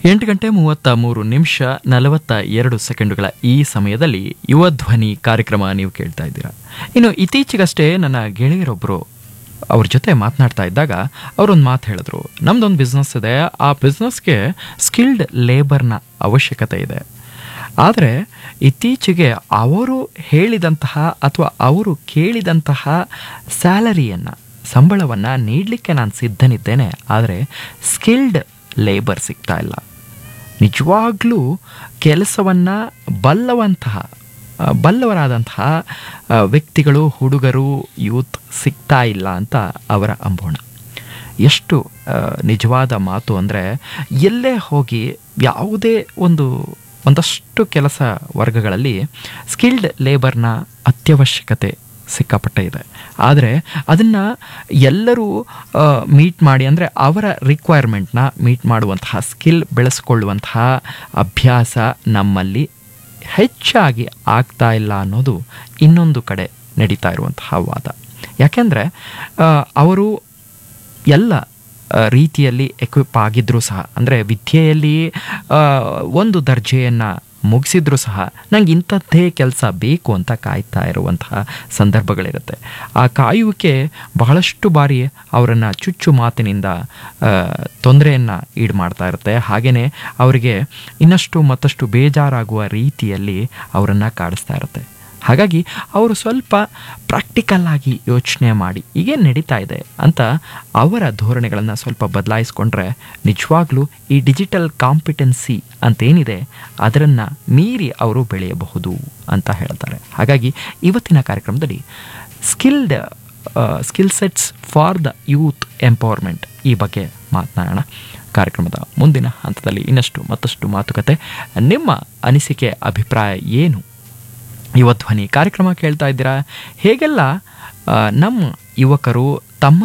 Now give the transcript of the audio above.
ಎಂಟು ಗಂಟೆ ಮೂವತ್ತ ಮೂರು ನಿಮಿಷ ನಲವತ್ತ ಎರಡು ಸೆಕೆಂಡುಗಳ ಈ ಸಮಯದಲ್ಲಿ ಯುವ ಧ್ವನಿ ಕಾರ್ಯಕ್ರಮ ನೀವು ಕೇಳ್ತಾ ಇದ್ದೀರಾ ಇನ್ನು ಇತ್ತೀಚೆಗಷ್ಟೇ ನನ್ನ ಗೆಳೆಯರೊಬ್ಬರು ಅವ್ರ ಜೊತೆ ಮಾತನಾಡ್ತಾ ಇದ್ದಾಗ ಅವರೊಂದು ಮಾತು ಹೇಳಿದ್ರು ನಮ್ದೊಂದು ಬಿಸ್ನೆಸ್ ಇದೆ ಆ ಬಿಸ್ನೆಸ್ಗೆ ಸ್ಕಿಲ್ಡ್ ಲೇಬರ್ನ ಅವಶ್ಯಕತೆ ಇದೆ ಆದರೆ ಇತ್ತೀಚೆಗೆ ಅವರು ಹೇಳಿದಂತಹ ಅಥವಾ ಅವರು ಕೇಳಿದಂತಹ ಸ್ಯಾಲರಿಯನ್ನು ಸಂಬಳವನ್ನು ನೀಡಲಿಕ್ಕೆ ನಾನು ಸಿದ್ಧನಿದ್ದೇನೆ ಆದರೆ ಸ್ಕಿಲ್ಡ್ ಲೇಬರ್ ಸಿಗ್ತಾ ಇಲ್ಲ ನಿಜವಾಗ್ಲೂ ಕೆಲಸವನ್ನು ಬಲ್ಲವಂತಹ ಆ, ಬಲ್ಲವರಾದಂತಹ ಆ, ವ್ಯಕ್ತಿಗಳು ಹುಡುಗರು ಯೂತ್ ಸಿಗ್ತಾ ಇಲ್ಲ ಅಂತ ಅವರ ಅಂಬೋಣ ಎಷ್ಟು ಆ, ನಿಜವಾದ ಮಾತು ಅಂದರೆ ಎಲ್ಲೇ ಹೋಗಿ ಯಾವುದೇ ಒಂದು ಒಂದಷ್ಟು ಕೆಲಸ ವರ್ಗಗಳಲ್ಲಿ ಸ್ಕಿಲ್ಡ್ ಲೇಬರ್ನ ಅತ್ಯವಶ್ಯಕತೆ ಸಿಕ್ಕಾಪಟ್ಟೆ ಇದೆ ಆದರೆ ಅದನ್ನು ಎಲ್ಲರೂ ಮೀಟ್ ಮಾಡಿ ಅಂದರೆ ಅವರ ರಿಕ್ವೈರ್ಮೆಂಟ್ನ ಮೀಟ್ ಮಾಡುವಂತಹ ಸ್ಕಿಲ್ ಬೆಳೆಸ್ಕೊಳ್ಳುವಂತಹ ಅಭ್ಯಾಸ ನಮ್ಮಲ್ಲಿ ಹೆಚ್ಚಾಗಿ ಆಗ್ತಾ ಇಲ್ಲ ಅನ್ನೋದು ಇನ್ನೊಂದು ಕಡೆ ನಡೀತಾ ಇರುವಂತಹ ವಾದ ಯಾಕೆಂದರೆ ಅವರು ಎಲ್ಲ ಆ, ರೀತಿಯಲ್ಲಿ ಎಕ್ವಿಪ್ ಆಗಿದ್ದರೂ ಸಹ ಅಂದರೆ ವಿದ್ಯೆಯಲ್ಲಿ ಆ, ಒಂದು ದರ್ಜೆಯನ್ನು ಮುಗಿಸಿದ್ರೂ ಸಹ ನಂಗೆ ಇಂಥದ್ದೇ ಕೆಲಸ ಬೇಕು ಅಂತ ಕಾಯ್ತಾ ಇರುವಂತಹ ಸಂದರ್ಭಗಳಿರುತ್ತೆ ಆ ಕಾಯುವಿಕೆ ಬಹಳಷ್ಟು ಬಾರಿ ಅವರನ್ನು ಚುಚ್ಚು ಮಾತಿನಿಂದ ತೊಂದರೆಯನ್ನು ಈಡು ಮಾಡ್ತಾ ಇರುತ್ತೆ ಹಾಗೆಯೇ ಅವರಿಗೆ ಇನ್ನಷ್ಟು ಮತ್ತಷ್ಟು ಬೇಜಾರಾಗುವ ರೀತಿಯಲ್ಲಿ ಅವರನ್ನು ಕಾಡಿಸ್ತಾ ಇರುತ್ತೆ ಹಾಗಾಗಿ ಅವರು ಸ್ವಲ್ಪ ಪ್ರಾಕ್ಟಿಕಲ್ ಆಗಿ ಯೋಚನೆ ಮಾಡಿ ಈಗೇನು ನಡೀತಾ ಇದೆ ಅಂತ ಅವರ ಧೋರಣೆಗಳನ್ನು ಸ್ವಲ್ಪ ಬದಲಾಯಿಸ್ಕೊಂಡ್ರೆ ನಿಜವಾಗ್ಲೂ ಈ ಡಿಜಿಟಲ್ ಕಾಂಪಿಟೆನ್ಸಿ ಅಂತೇನಿದೆ ಅದನ್ನು ಮೀರಿ ಅವರು ಬೆಳೆಯಬಹುದು ಅಂತ ಹೇಳ್ತಾರೆ ಹಾಗಾಗಿ ಇವತ್ತಿನ ಕಾರ್ಯಕ್ರಮದಲ್ಲಿ skilled skill sets for the youth empowerment ಈ ಬಗ್ಗೆ ಮಾತನಾಡೋಣ ಕಾರ್ಯಕ್ರಮದ ಮುಂದಿನ ಹಂತದಲ್ಲಿ ಇನ್ನಷ್ಟು ಮತ್ತಷ್ಟು ಮಾತುಕತೆ ನಿಮ್ಮ ಅನಿಸಿಕೆ ಅಭಿಪ್ರಾಯ ಏನು ಯುವ ಧ್ವನಿ ಕಾರ್ಯಕ್ರಮ ಕೇಳ್ತಾ ಇದ್ದೀರಾ ಹೇಗೆಲ್ಲ ಆ, ನಮ್ಮ ಯುವಕರು ತಮ್ಮ